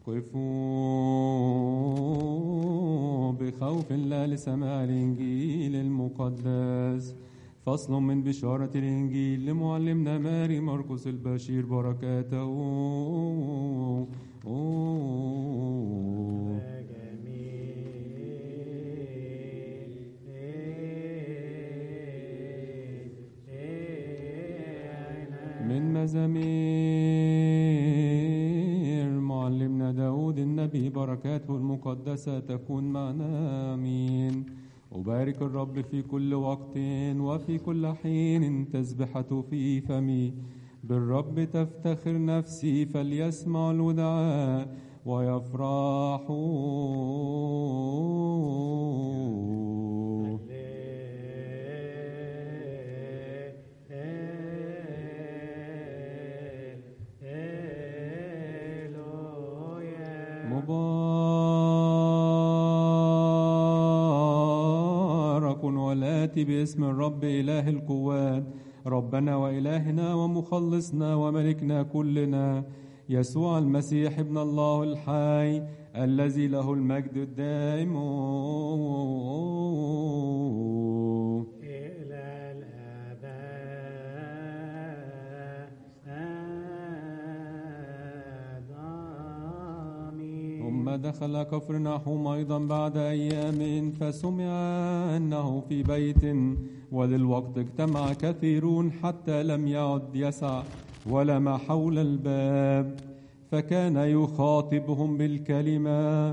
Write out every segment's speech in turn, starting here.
وقفوا بخوف الله لسماع الإنجيل المقدس فصل من بشارة الإنجيل لمعلمنا ماري مرقس البشير بركاته من مزامير معلمنا داود النبي بركاته المقدسة تكون معنا آمين أبارك الرب في كل وقت وفي كل حين تسبحة في فمي بالرب تفتخر نفسي فليسمع الودعاء ويفرحوا مبارك والآتي باسم الرب إله القوات ربنا وإلهنا ومخلصنا وملكنا كلنا يسوع المسيح ابن الله الحي الذي له المجد الدائم إلى الأبد آمين ثم دخل كفر نحوم أيضا بعد أيام فسمع أنه في بيت وللوقت اجتمع كثيرون حتى لم يعد يسع ولا ما حول الباب فكان يخاطبهم بالكلمة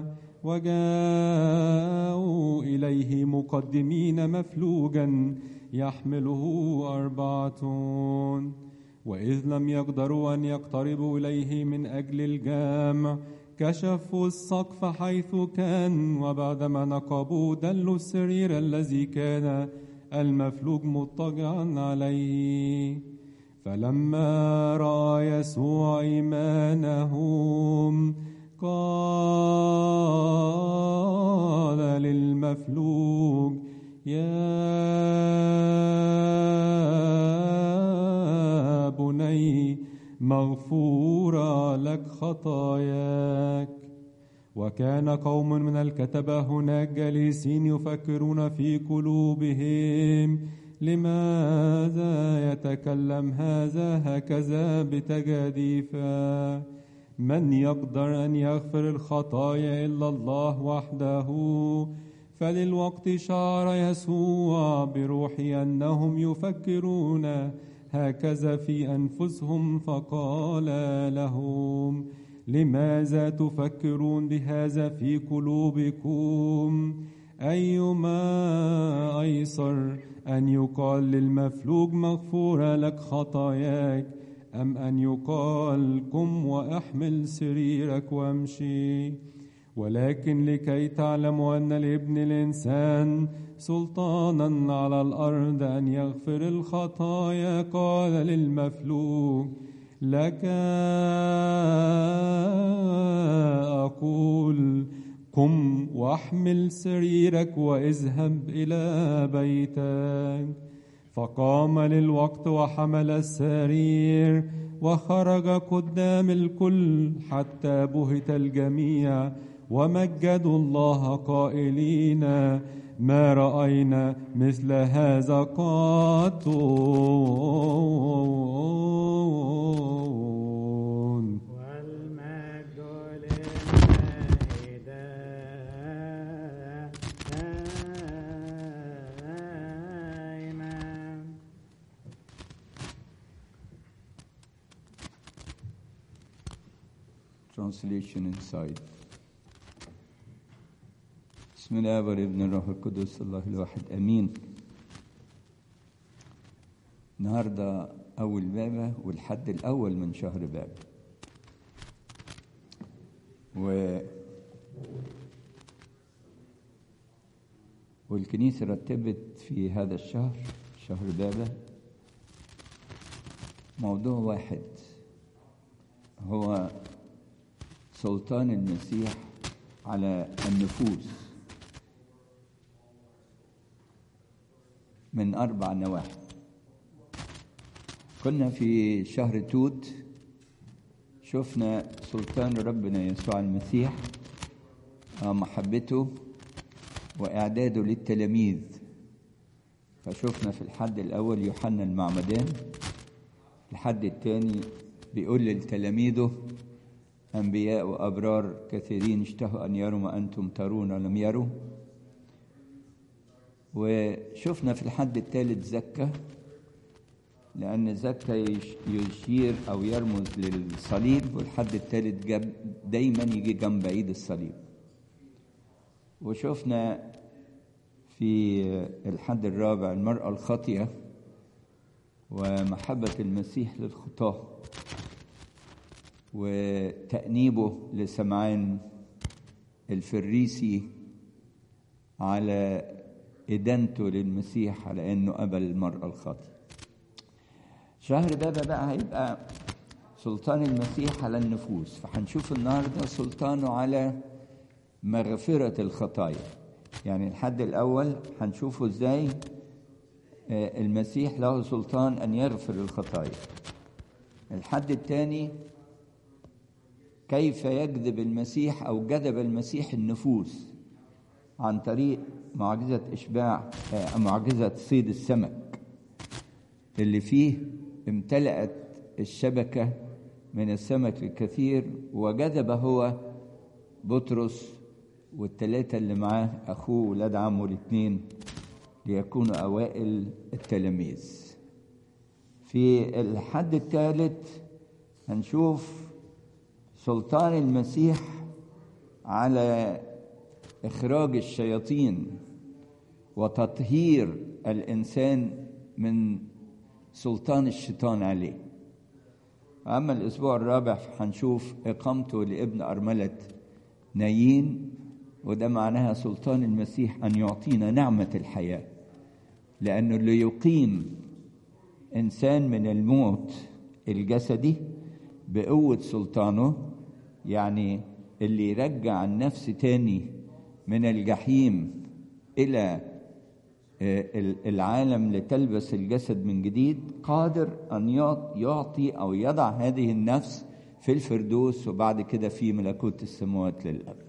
وجاءوا إليه مقدمين مفلوجا يحمله أربعة وإذ لم يقدروا أن يقتربوا إليه من أجل الجامع كشفوا السقف حيث كان وبعدما نقبوا دلوا السرير الذي كان المفلوج مضطجعا عليه فلما رأى يسوع إيمانهم قال للمفلوج يا بني مغفورة لك خطاياك وكان قوم من الكتبة هناك جالسين يفكرون في قلوبهم لماذا يتكلم هذا هكذا بتجاديفا من يقدر أن يغفر الخطايا إلا الله وحده فللوقت شعر يسوع بروحي أنهم يفكرون هكذا في أنفسهم فقال لهم لماذا تفكرون بهذا في قلوبكم أيما أيسر أن يقال للمفلوج مغفورة لك خطاياك أم أن يقال قم وأحمل سريرك وامشي ولكن لكي تعلموا أن لابن الإنسان سلطانا على الأرض أن يغفر الخطايا قال للمفلوج لك أقول قم واحمل سريرك واذهب إلى بيتك فقام للوقت وحمل السرير وخرج قدام الكل حتى بهت الجميع ومجدوا الله قائلين ما رأينا مثل هذا قط والمجد لله دائما Translation inside. بسم الله والابن الروح القدس الله الواحد امين. النهارده اول بابه والحد الاول من شهر باب. و والكنيسه رتبت في هذا الشهر شهر بابه موضوع واحد هو سلطان المسيح على النفوس من أربع نواحي كنا في شهر توت شفنا سلطان ربنا يسوع المسيح آه، محبته وإعداده للتلاميذ فشفنا في الحد الأول يوحنا المعمدان الحد الثاني بيقول لتلاميذه أنبياء وأبرار كثيرين اشتهوا أن يروا ما أنتم ترون ولم يروا وشفنا في الحد الثالث زكا لأن زكا يش- يشير أو يرمز للصليب والحد الثالث جاب دايما يجي جنب عيد الصليب وشفنا في الحد الرابع المرأة الخاطئة ومحبة المسيح للخطاة وتأنيبه لسمعان الفريسي على إدانته للمسيح على إنه قبل المرأة الخاطئة شهر بابا بقى هيبقى سلطان المسيح على النفوس فهنشوف النهارده سلطانه على مغفرة الخطايا يعني الحد الأول هنشوفه إزاي آه، المسيح له سلطان أن يغفر الخطايا الحد الثاني كيف يجذب المسيح أو جذب المسيح النفوس عن طريق معجزة إشباع آه، معجزة صيد السمك اللي فيه امتلأت الشبكة من السمك الكثير وجذب هو بطرس والثلاثة اللي معاه أخوه ولاد عمه الاثنين ليكونوا أوائل التلاميذ في الحد الثالث هنشوف سلطان المسيح على إخراج الشياطين وتطهير الإنسان من سلطان الشيطان عليه أما الأسبوع الرابع هنشوف إقامته لابن أرملة نايين وده معناها سلطان المسيح أن يعطينا نعمة الحياة لأنه اللي يقيم إنسان من الموت الجسدي بقوة سلطانه يعني اللي يرجع النفس تاني من الجحيم إلى العالم لتلبس الجسد من جديد قادر أن يعطي أو يضع هذه النفس في الفردوس وبعد كده في ملكوت السماوات للأبد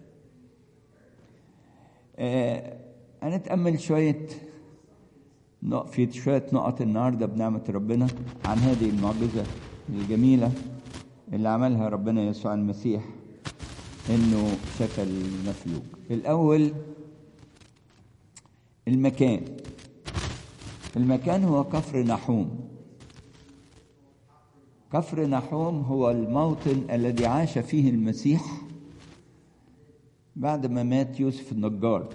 آه هنتأمل شوية في شوية نقط النهاردة بنعمة ربنا عن هذه المعجزة الجميلة اللي عملها ربنا يسوع المسيح إنه شفى المفلوج الأول المكان المكان هو كفر نحوم كفر نحوم هو الموطن الذي عاش فيه المسيح بعد ما مات يوسف النجار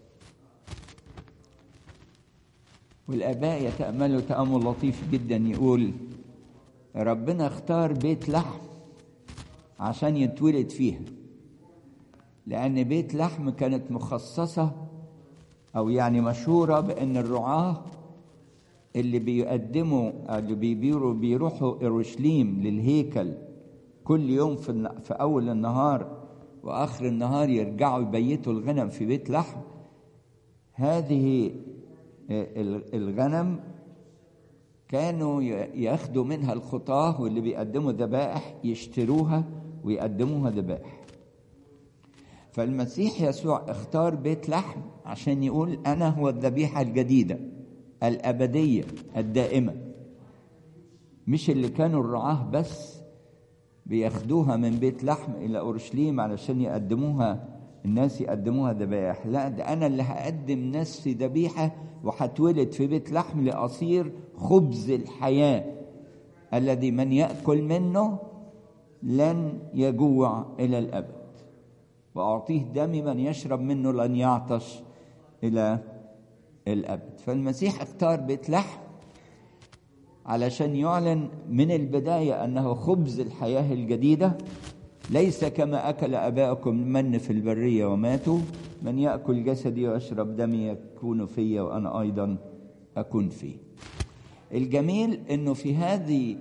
والآباء يتأملوا تأمل لطيف جدا يقول ربنا اختار بيت لحم عشان يتولد فيها لأن بيت لحم كانت مخصصة أو يعني مشهورة بأن الرعاة اللي بيقدموا اللي بيبيروا بيروحوا اورشليم للهيكل كل يوم في, في اول النهار واخر النهار يرجعوا يبيتوا الغنم في بيت لحم هذه الغنم كانوا ياخدوا منها الخطاه واللي بيقدموا ذبائح يشتروها ويقدموها ذبائح فالمسيح يسوع اختار بيت لحم عشان يقول انا هو الذبيحه الجديده الأبدية الدائمة مش اللي كانوا الرعاة بس بياخدوها من بيت لحم إلى أورشليم علشان يقدموها الناس يقدموها ذبائح لا ده أنا اللي هقدم نفسي ذبيحة وهتولد في بيت لحم لأصير خبز الحياة الذي من يأكل منه لن يجوع إلى الأبد وأعطيه دمي من يشرب منه لن يعطش إلى الأبد فالمسيح اختار بيت لحم علشان يعلن من البداية أنه خبز الحياة الجديدة ليس كما أكل أباؤكم المن في البرية وماتوا من يأكل جسدي ويشرب دمي يكون في وأنا أيضا أكون فيه الجميل أنه في هذه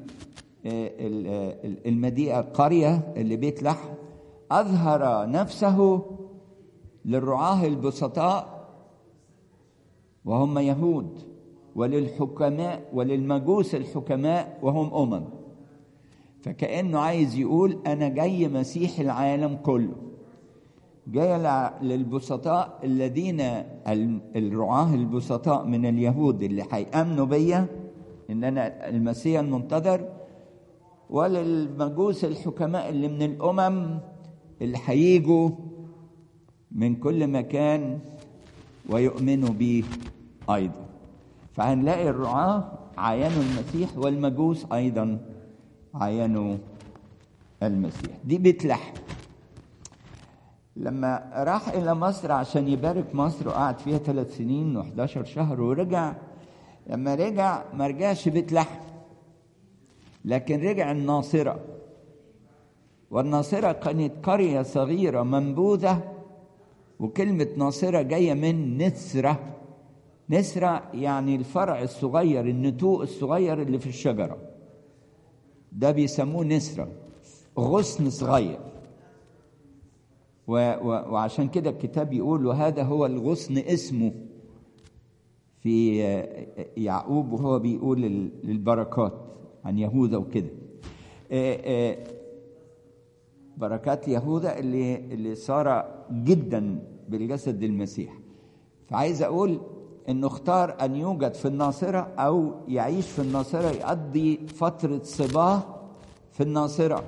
المدينة القرية اللي بيت لحم أظهر نفسه للرعاة البسطاء وهم يهود وللحكماء وللمجوس الحكماء وهم أمم فكأنه عايز يقول أنا جاي مسيح العالم كله جاي لع- للبسطاء الذين ال- الرعاة البسطاء من اليهود اللي هيأمنوا بيا إن أنا المسيح المنتظر وللمجوس الحكماء اللي من الأمم اللي هيجوا من كل مكان ويؤمنوا به أيضا فهنلاقي الرعاة عاينوا المسيح والمجوس أيضا عاينوا المسيح دي بيت لحم لما راح إلى مصر عشان يبارك مصر وقعد فيها ثلاث سنين و11 شهر ورجع لما رجع ما رجعش بيت لحم لكن رجع الناصرة والناصرة كانت قرية صغيرة منبوذة وكلمة ناصرة جاية من نسرة نسرة يعني الفرع الصغير النتوء الصغير اللي في الشجرة ده بيسموه نسرة غصن صغير و و وعشان كده الكتاب يقول وهذا هو الغصن اسمه في يعقوب وهو بيقول لل- للبركات عن يهوذا وكده آه، آه، بركات يهوذا اللي اللي صار جدا بالجسد المسيح فعايز اقول انه اختار ان يوجد في الناصره او يعيش في الناصره يقضي فتره صباه في الناصره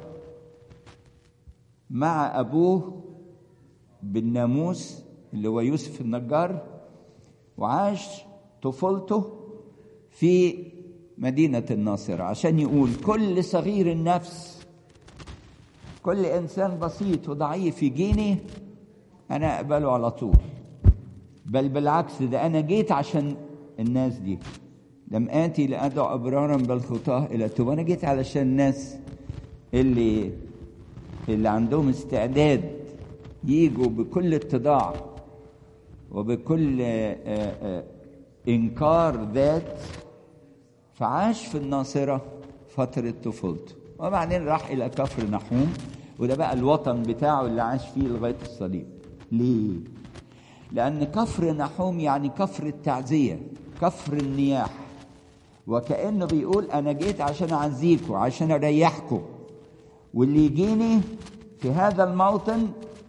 مع ابوه بالناموس اللي هو يوسف النجار وعاش طفولته في مدينة الناصرة عشان يقول كل صغير النفس كل إنسان بسيط وضعيف يجيني أنا أقبله على طول بل بالعكس ده أنا جيت عشان الناس دي لم آتي لأدعو أبرارا بل خطاه إلى توبة أنا جيت علشان الناس اللي اللي عندهم استعداد يجوا بكل اتضاع وبكل آه، آه، انكار ذات فعاش في الناصره فتره طفولته وبعدين راح الى كفر نحوم وده بقى الوطن بتاعه اللي عاش فيه لغايه الصليب ليه لان كفر نحوم يعني كفر التعزيه كفر النياح وكانه بيقول انا جيت عشان اعزيكم عشان اريحكم واللي يجيني في هذا الموطن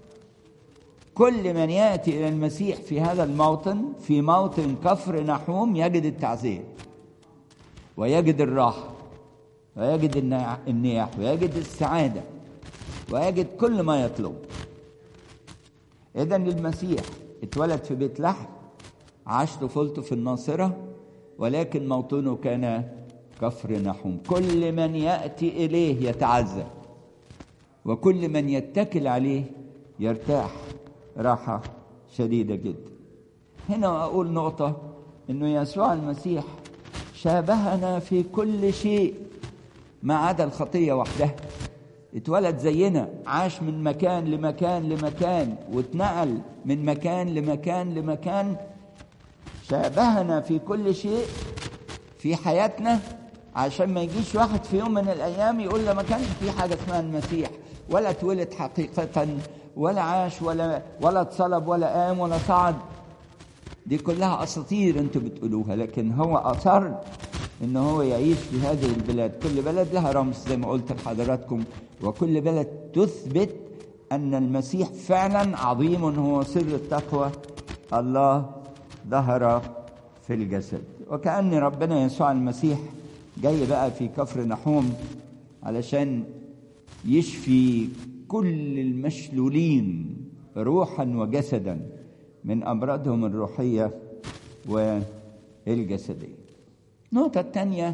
كل من ياتي الى المسيح في هذا الموطن في موطن كفر نحوم يجد التعزيه ويجد الراحه ويجد النياح- النياح ويجد السعاده ويجد كل ما يطلب اذا المسيح اتولد في بيت لحم عاش طفولته في الناصره ولكن موطنه كان كفر نحوم كل من ياتي اليه يتعزى وكل من يتكل عليه يرتاح راحة شديدة جدا هنا أقول نقطة إنه يسوع المسيح شابهنا في كل شيء ما عدا الخطية وحدها اتولد زينا عاش من مكان لمكان لمكان واتنقل من مكان لمكان لمكان شابهنا في كل شيء في حياتنا عشان ما يجيش واحد في يوم من الايام يقول ده ما كانش في حاجه اسمها المسيح ولا اتولد حقيقه ولا عاش ولا ولا اتصلب ولا قام ولا صعد دي كلها اساطير انتوا بتقولوها لكن هو اصر ان هو يعيش في هذه البلاد كل بلد لها رمز زي ما قلت لحضراتكم وكل بلد تثبت ان المسيح فعلا عظيم هو سر التقوى الله ظهر في الجسد وكأن ربنا يسوع المسيح جاي بقى في كفر نحوم علشان يشفي كل المشلولين روحا وجسدا من أمراضهم الروحية والجسدية النقطة الثانية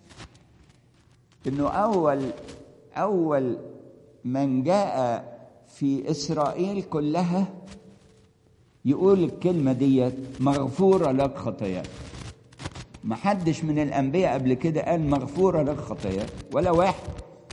إنه أول أول من جاء في إسرائيل كلها يقول الكلمة ديت مغفورة لك خطاياك ما حدش من الأنبياء قبل كده قال مغفورة لك خطاياك ولا واحد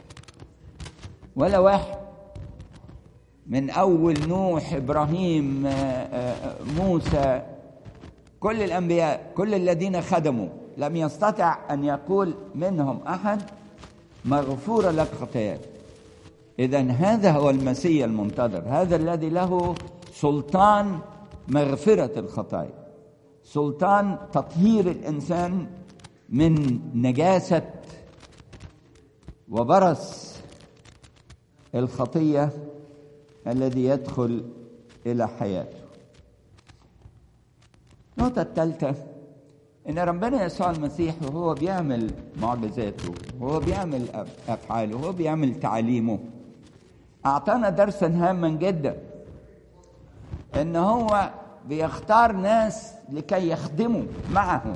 ولا واحد من أول نوح إبراهيم آه، آه، موسى كل الأنبياء كل الذين خدموا لم يستطع أن يقول منهم أحد مغفورة لك خطاياك إذا هذا هو المسيح المنتظر هذا الذي له سلطان مغفرة الخطايا سلطان تطهير الإنسان من نجاسة وبرص الخطيه الذي يدخل الى حياته النقطه الثالثه ان ربنا يسوع المسيح وهو بيعمل معجزاته وهو بيعمل أف- افعاله وهو بيعمل تعاليمه اعطانا درسا هاما جدا ان هو بيختار ناس لكي يخدموا معه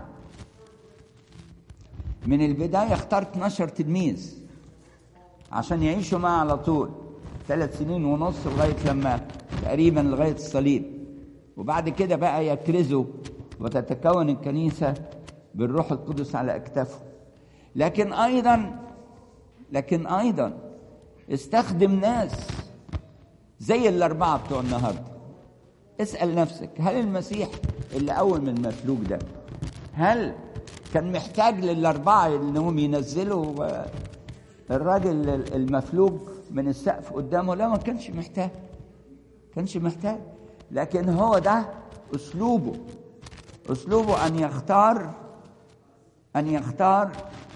من البدايه اختار 12 تلميذ عشان يعيشوا معه على طول ثلاث سنين ونص لغايه لما تقريبا لغايه الصليب وبعد كده بقى يكرزوا وتتكون الكنيسه بالروح القدس على اكتافهم لكن ايضا لكن ايضا استخدم ناس زي الاربعه بتوع النهارده اسال نفسك هل المسيح اللي اول من المفلوج ده هل كان محتاج للاربعه انهم ينزلوا آه، الراجل المفلوج من السقف قدامه لا ما كانش محتاج كانش محتاج لكن هو ده اسلوبه اسلوبه ان يختار ان يختار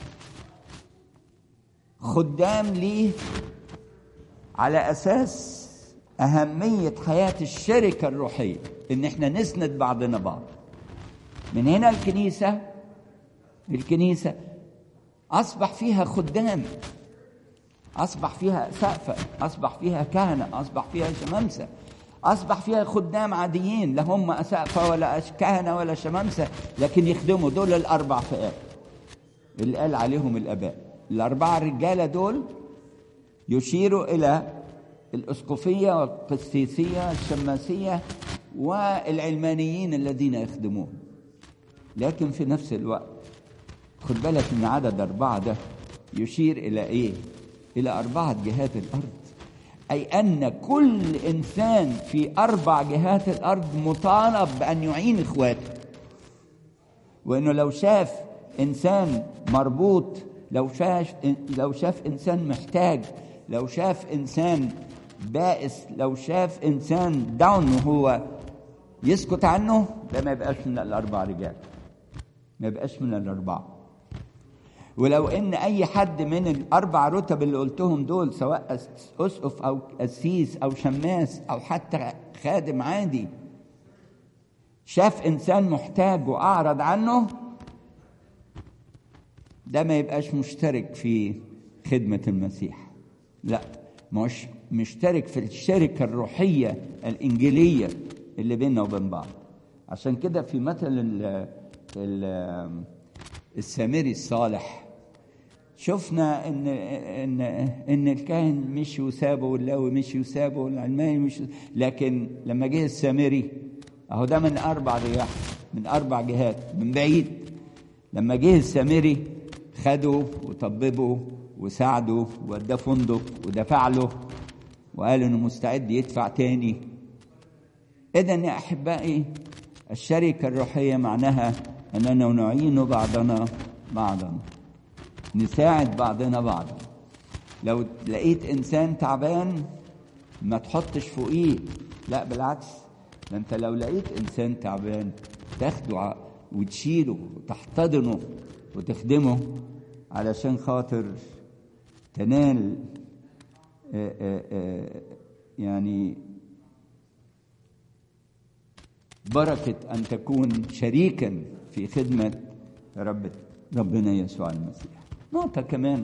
خدام ليه على اساس اهميه حياه الشركه الروحيه ان احنا نسند بعضنا بعض من هنا الكنيسه الكنيسه اصبح فيها خدام اصبح فيها سقفه اصبح فيها كهنه اصبح فيها شمامسه اصبح فيها خدام عاديين لا هم سقفه ولا أش- كهنه ولا شمامسه لكن يخدموا دول الاربع فئات اللي قال عليهم الاباء الاربعه الرجاله دول يشيروا الى الاسقفيه والقسيسيه الشماسيه والعلمانيين الذين يخدمون لكن في نفس الوقت خد بالك ان عدد اربعه ده يشير الى ايه؟ الى اربعه جهات الارض اي ان كل انسان في اربع جهات الارض مطالب بان يعين اخواته وانه لو شاف انسان مربوط لو شاف لو شاف انسان محتاج لو شاف انسان بائس لو شاف انسان داون وهو يسكت عنه ده ما يبقاش من الاربع رجال ما يبقاش من الاربعه ولو ان اي حد من الاربع رتب اللي قلتهم دول سواء أس- اسقف او قسيس او شماس او حتى خادم عادي شاف انسان محتاج واعرض عنه ده ما يبقاش مشترك في خدمه المسيح لا مش مشترك في الشركه الروحيه الانجيليه اللي بيننا وبين بعض عشان كده في مثل ال ال السامري الصالح شفنا ان ان ان الكاهن مشي وسابه واللاوي مشي وسابه والعلماني مشي لكن لما جه السامري اهو ده من اربع رياح من اربع جهات من بعيد لما جه السامري خده وطببه وساعده ووداه فندق ودفع له وقال انه مستعد يدفع تاني اذا يا احبائي الشركه الروحيه معناها اننا نعين بعضنا بعضا نساعد بعضنا بعضا لو لقيت انسان تعبان ما تحطش فوقيه لا بالعكس ده انت لو لقيت انسان تعبان تاخده ع- وتشيله وتحتضنه وتخدمه علشان خاطر تنال آه، آه، آه، يعني بركة أن تكون شريكا في خدمة رب ربنا يسوع المسيح نقطة كمان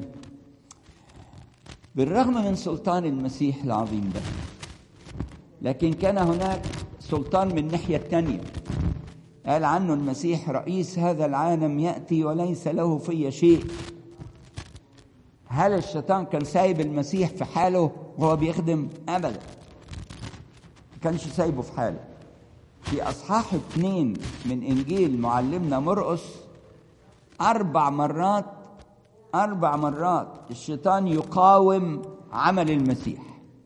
بالرغم من سلطان المسيح العظيم ده لكن كان هناك سلطان من الناحية الثانية قال عنه المسيح رئيس هذا العالم يأتي وليس له في شيء هل الشيطان كان سايب المسيح في حاله وهو بيخدم أبدا ما كانش سايبه في حاله في أصحاح اثنين من إنجيل معلمنا مرقس أربع مرات أربع مرات الشيطان يقاوم عمل المسيح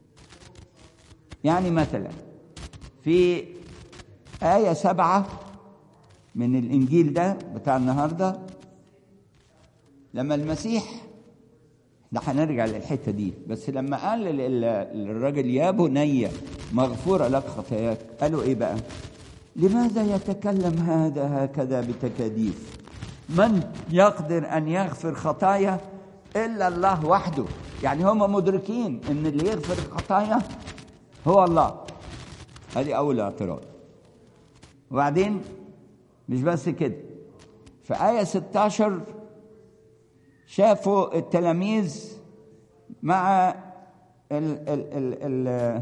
يعني مثلا في آية سبعة من الإنجيل ده بتاع النهاردة لما المسيح ده هنرجع للحتة دي بس لما قال لل- للراجل يا بني مغفورة لك خطاياك قالوا إيه بقى لماذا يتكلم هذا هكذا بتكاديف من يقدر أن يغفر خطايا الا الله وحده يعني هم مدركين ان اللي يغفر الخطايا هو الله هذه اول اعتراض وبعدين مش بس كده في آية 16 شافوا التلاميذ مع ال ال ال ال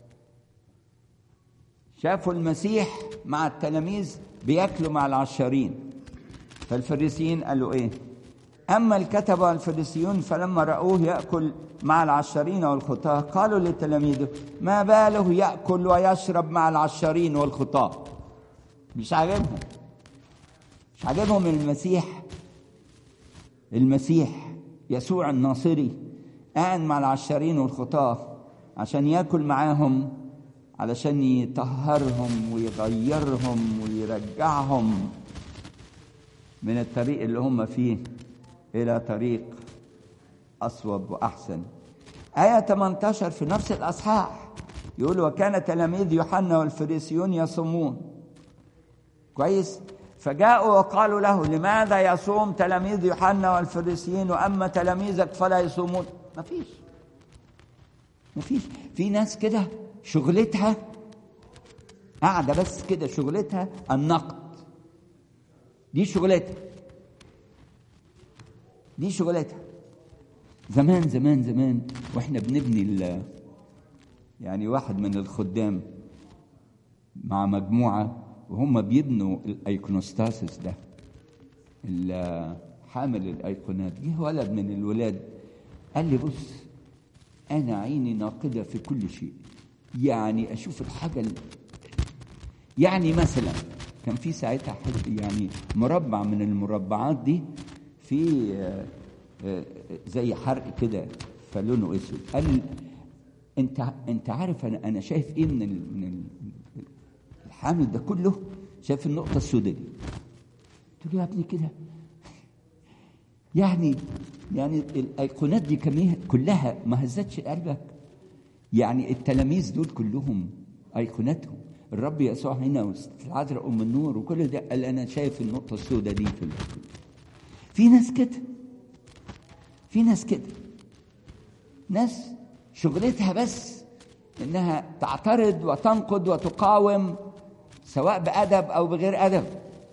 شافوا المسيح مع التلاميذ بياكلوا مع العشارين فالفريسيين قالوا ايه اما الكتبه والفريسيون فلما راوه ياكل مع العشارين والخطاه قالوا لتلاميذه ما باله ياكل ويشرب مع العشارين والخطاه مش عاجبهم مش عاجبهم المسيح المسيح يسوع الناصري قاعد مع العشارين والخطاه عشان ياكل معاهم علشان يطهرهم ويغيرهم ويرجعهم من الطريق اللي هم فيه إلى طريق أصوب وأحسن آية 18 في نفس الأصحاح يقول وكان تلاميذ يوحنا والفريسيون يصومون كويس فجاءوا وقالوا له لماذا يصوم تلاميذ يوحنا والفريسيين وأما تلاميذك فلا يصومون ما فيش ما فيش في ناس كده شغلتها قاعدة بس كده شغلتها النقد دي شغلتها دي شغلتها زمان زمان زمان واحنا بنبني ال يعني واحد من الخدام مع مجموعة وهم بيبنوا الايكونوستاسيس ده حامل الايقونات جه ولد من الولاد قال لي بص انا عيني ناقده في كل شيء يعني اشوف الحاجه ال... يعني مثلا كان في ساعتها يعني مربع من المربعات دي في زي حرق كده فلونه اسود قال انت انت عارف انا انا شايف ايه من من الحامل ده كله شايف النقطه السوداء دي قلت له يا ابني كده يعني يعني الايقونات دي كلها ما هزتش قلبك يعني التلاميذ دول كلهم ايقوناتهم الرب يسوع هنا والعذراء ام النور وكل ده قال انا شايف النقطه السوداء دي في الأيقونة. في ناس كده في ناس كده ناس شغلتها بس انها تعترض وتنقد وتقاوم سواء بادب او بغير ادب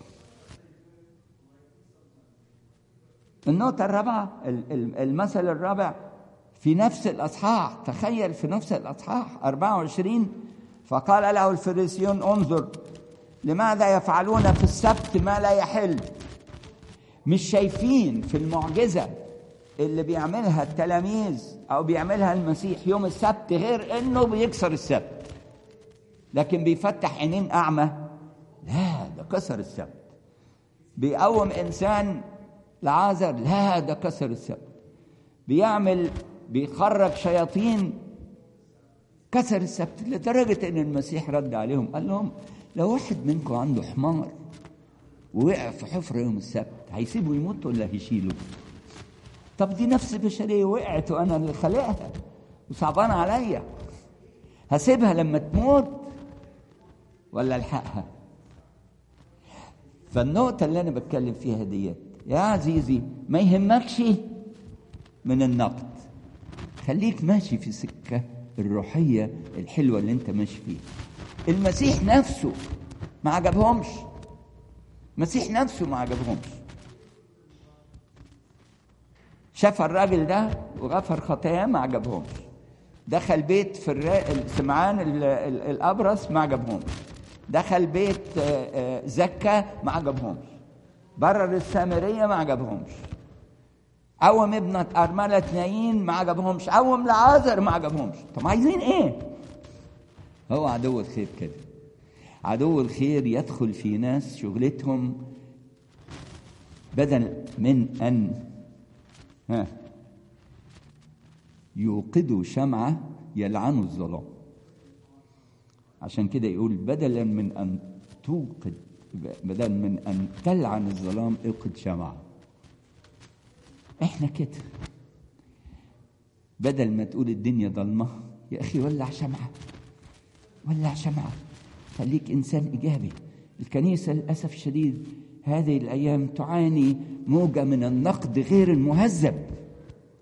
النقطة الرابعة المثل الرابع في نفس الأصحاح تخيل في نفس الأصحاح 24 فقال له الفريسيون انظر لماذا يفعلون في السبت ما لا يحل مش شايفين في المعجزة اللي بيعملها التلاميذ أو بيعملها المسيح يوم السبت غير إنه بيكسر السبت لكن بيفتح عينين أعمى لا ده كسر السبت بيقوم إنسان لعازر لا ده كسر السبت بيعمل بيخرج شياطين كسر السبت لدرجة إن المسيح رد عليهم قال لهم لو واحد منكم عنده حمار ووقع في حفرة يوم السبت هيسيبه يموت ولا هيشيله؟ طب دي نفس بشرية وقعت وأنا اللي خلقها وصعبان عليا هسيبها لما تموت ولا الحقها؟ فالنقطة اللي أنا بتكلم فيها ديت يا عزيزي ما يهمكش من النقد خليك ماشي في سكة الروحية الحلوة اللي انت ماشي فيها المسيح نفسه ما عجبهمش المسيح نفسه ما عجبهمش شاف الراجل ده وغفر خطاياه ما عجبهمش دخل بيت في الرا... سمعان ال... ال... الابرص ما عجبهمش دخل بيت زكا ما عجبهمش برر السامريه ما عجبهمش قوم ابنة أرملة نايين ما عجبهمش قوم لعازر ما عجبهمش طب عايزين ايه هو عدو الخير كده عدو الخير يدخل في ناس شغلتهم بدل من أن ها يوقدوا شمعة يلعنوا الظلام عشان كده يقول بدلا من أن توقد بدل من أن تلعن الظلام اوقد شمعة احنا كده بدل ما تقول الدنيا ضلمة يا أخي ولع شمعة ولع شمعة خليك إنسان إيجابي الكنيسة للأسف الشديد هذه الأيام تعاني موجة من النقد غير المهذب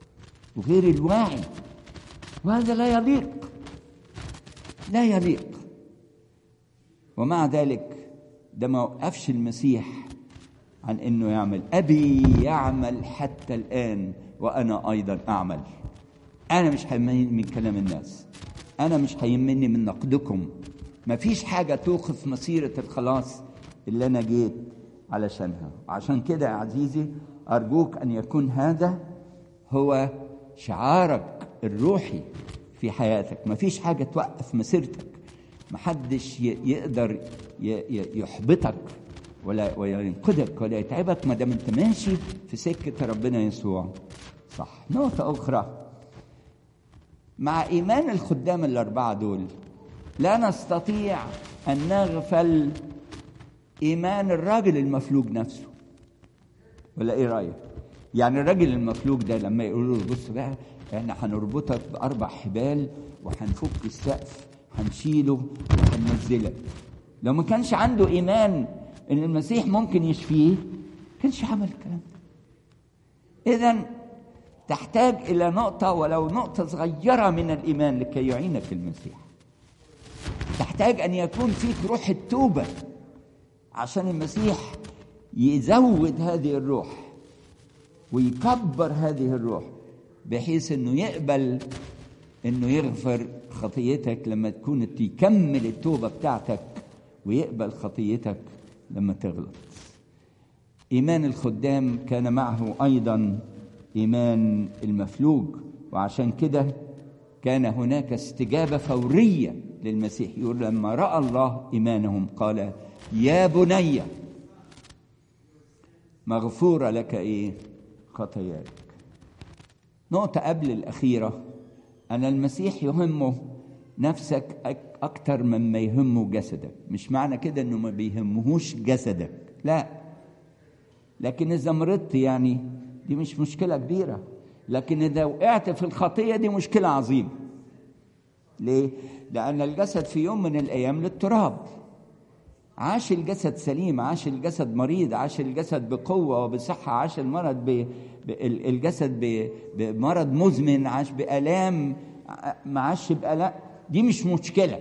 وغير الواعي وهذا لا يليق لا يليق ومع ذلك ده ما وقفش المسيح عن انه يعمل ابي يعمل حتى الان وانا ايضا اعمل انا مش هيهمني من كلام الناس انا مش هيهمني من نقدكم ما فيش حاجه توقف مسيره الخلاص اللي انا جيت علشانها عشان كده يا عزيزي ارجوك ان يكون هذا هو شعارك الروحي في حياتك ما فيش حاجه توقف مسيرتك محدش ي- يقدر ي- ي- يحبطك ولا ولا ينقذك ولا يتعبك ما دام انت ماشي في سكه ربنا يسوع صح نقطه اخرى مع ايمان الخدام الاربعه دول لا نستطيع ان نغفل ايمان الراجل المفلوج نفسه ولا ايه رايك يعني الراجل المفلوج ده لما يقولوا له بص بقى احنا هنربطك باربع حبال وهنفك السقف هنشيله وهننزلك لو ما كانش عنده ايمان ان المسيح ممكن يشفيه كانش عمل الكلام ده اذا تحتاج الى نقطه ولو نقطه صغيره من الايمان لكي يعينك المسيح تحتاج ان يكون فيك روح التوبه عشان المسيح يزود هذه الروح ويكبر هذه الروح بحيث انه يقبل انه يغفر خطيتك لما تكون يكمل التوبه بتاعتك ويقبل خطيتك لما تغلط ايمان الخدام كان معه ايضا ايمان المفلوج وعشان كده كان هناك استجابه فوريه للمسيح يقول لما راى الله ايمانهم قال يا بني مغفوره لك ايه خطاياك نقطه قبل الاخيره ان المسيح يهمه نفسك أك- اكتر مما يهمه جسدك مش معنى كده انه ما بيهمهوش جسدك لا لكن اذا مرضت يعني دي مش مشكله كبيره لكن اذا وقعت في الخطيه دي مشكله عظيمه ليه لان الجسد في يوم من الايام للتراب عاش الجسد سليم عاش الجسد مريض عاش الجسد بقوة وبصحة عاش المرض ب... ب... الجسد ب... بمرض مزمن عاش بآلام ع- ما عاش بآلام دي مش مشكلة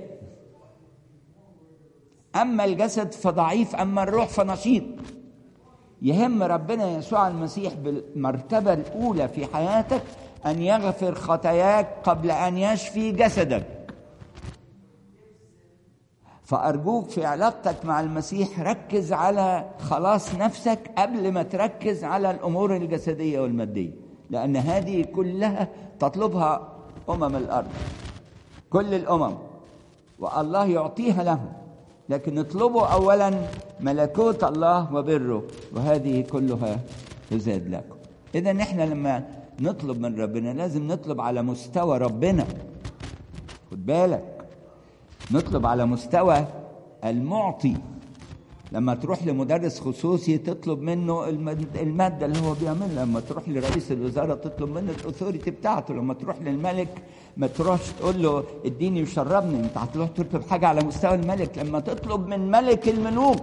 أما الجسد فضعيف أما الروح فنشيط يهم ربنا يسوع المسيح بالمرتبة الأولى في حياتك أن يغفر خطاياك قبل أن يشفي جسدك فأرجوك في علاقتك مع المسيح ركز على خلاص نفسك قبل ما تركز على الأمور الجسدية والمادية لأن هذه كلها تطلبها أمم الأرض كل الأمم والله يعطيها لهم لكن اطلبوا أولا ملكوت الله وبره وهذه كلها تزاد لكم إذا نحن لما نطلب من ربنا لازم نطلب على مستوى ربنا خد بالك نطلب على مستوى المعطي لما تروح لمدرس خصوصي تطلب منه المد- المادة اللي هو بيعملها لما تروح لرئيس الوزارة تطلب منه الأثوريتي بتاعته لما تروح للملك ما تروحش تقول له اديني وشربني انت هتروح تطلب حاجة على مستوى الملك لما تطلب من ملك الملوك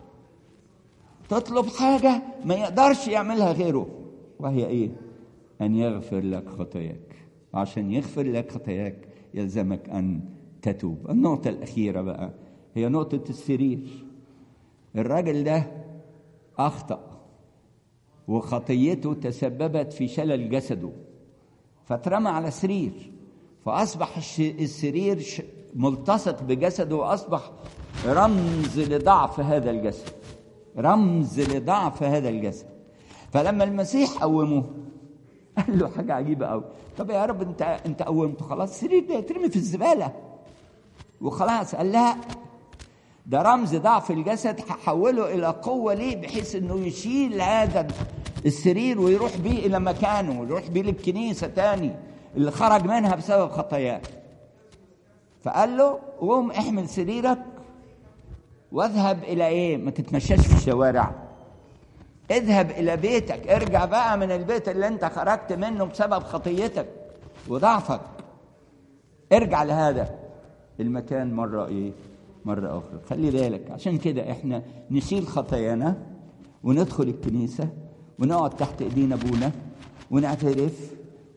تطلب حاجة ما يقدرش يعملها غيره وهي ايه أن يغفر لك خطاياك وعشان يغفر لك خطاياك يلزمك أن تتوب النقطة الأخيرة بقى هي نقطة السرير الراجل ده أخطأ وخطيته تسببت في شلل جسده فاترمى على سرير فأصبح الش- السرير ش- ملتصق بجسده وأصبح رمز لضعف هذا الجسد رمز لضعف هذا الجسد فلما المسيح قومه قال له حاجة عجيبة قوي طب يا رب انت انت قومته خلاص السرير ده يترمي في الزبالة وخلاص قال لا ده رمز ضعف الجسد هحوله الى قوه ليه بحيث انه يشيل هذا السرير ويروح بيه الى مكانه ويروح بيه للكنيسه تاني اللي خرج منها بسبب خطاياه فقال له قوم احمل سريرك واذهب الى ايه ما تتمشاش في الشوارع اذهب الى بيتك ارجع بقى من البيت اللي انت خرجت منه بسبب خطيتك وضعفك ارجع لهذا المكان مرة ايه مرة أخرى خلي بالك عشان كده احنا نشيل خطايانا وندخل الكنيسة ونقعد تحت ايدين ابونا ونعترف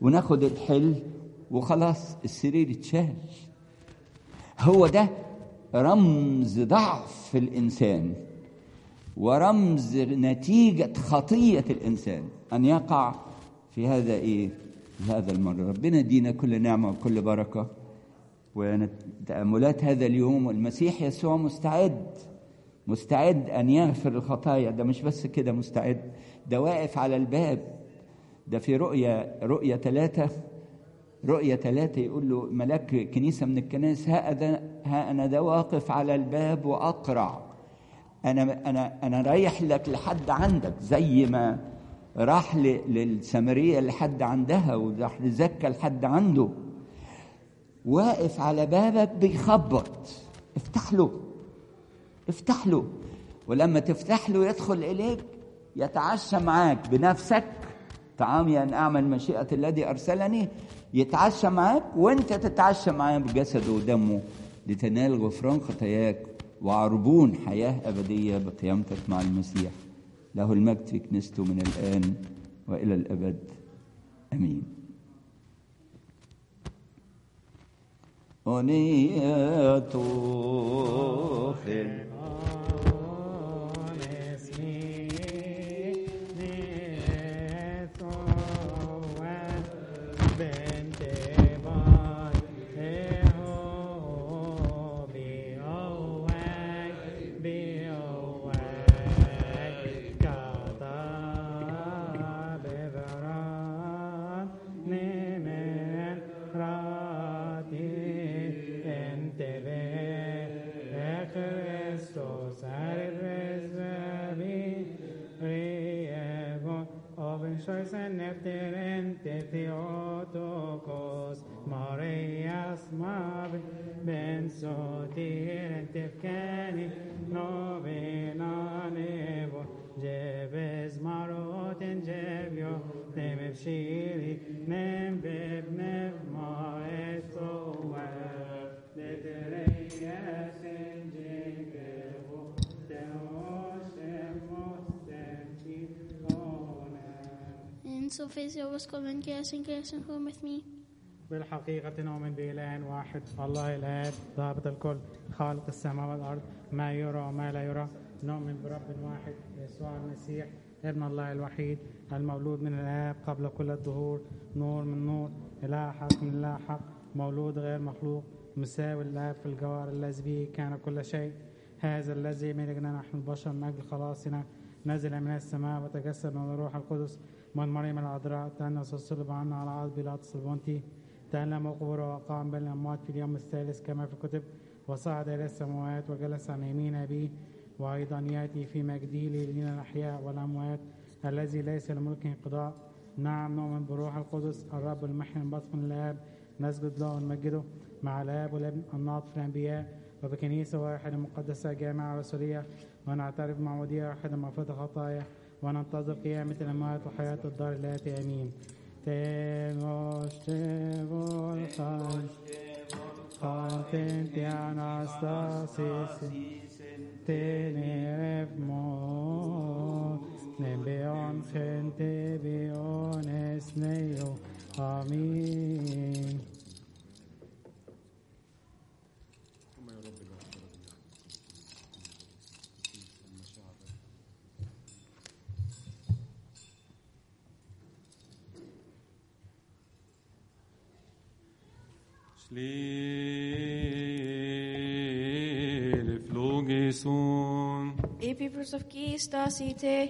وناخد الحل وخلاص السرير اتشال هو ده رمز ضعف الإنسان ورمز نتيجة خطية الإنسان أن يقع في هذا إيه؟ في هذا المرة ربنا يدينا كل نعمة وكل بركة وتأملات هذا اليوم والمسيح يسوع مستعد مستعد أن يغفر الخطايا ده مش بس كده مستعد ده واقف على الباب ده في رؤية رؤية ثلاثة رؤية ثلاثة يقول له ملاك كنيسة من الكنائس ها, أذا ها أنا ده واقف على الباب وأقرع أنا أنا أنا رايح لك لحد عندك زي ما راح ل- للسامرية لحد عندها وراح لزكى لحد عنده واقف على بابك بيخبط افتح له افتح له ولما تفتح له يدخل إليك يتعشى معاك بنفسك طعامي أن أعمل مشيئة الذي أرسلني يتعشى معاك وأنت تتعشى معاه بجسده ودمه لتنال غفران خطاياك وعربون حياة أبدية بقيامتك مع المسيح له المجد في كنيسته من الآن وإلى الأبد آمين أنية خير Christos, Riego, Oven Scheußen Nefterente Theotokos, Marias Mabe, Ben Sotir, Tefkani, Novena Nevo, Jebes Maroten Jebio, Nemev Shiri, Nembeb Nev Maeto, Netereyes en Jegevo, And so face your was come and gas and gas and home with me. بالحقيقة نؤمن بإله واحد الله الآب ضابط الكل خالق السماء والأرض ما يرى وما لا يرى نؤمن برب واحد يسوع المسيح ابن الله الوحيد المولود من الآب قبل كل الدهور نور من نور إله حق من إله حق مولود غير مخلوق مساوي للآب في الجوار الذي به كان كل شيء هذا الذي ملكنا نحن البشر من أجل خلاصنا نزل من السماء وتجسد من الروح القدس من مريم العذراء تأنس الصلب عنا على عهد بيلاطس البنطي تألم وقبر وقام بين الأموات في اليوم الثالث كما في الكتب وصعد إلى السماوات وجلس عن يمين أبيه وأيضا يأتي في مجده ليدين الأحياء والأموات الذي ليس لملكه انقضاء نعم نؤمن بروح القدس الرب المحيي البطن الآب نسجد له ونمجده مع الآب والابن الناطق في الأنبياء وبكنيسة واحدة مقدسة جامعة رسولية ونعترف معمودية واحدة مغفرة الخطايا وننتظر قيامة الأموات وحياة الدار الآتي آمين Tenemos volcan, contenti anastasis, teneref mo, nebeon gente beon esneo. Amin. Slil flugison Epipros of Keys, Dacite,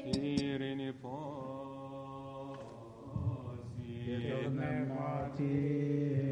Irene pasi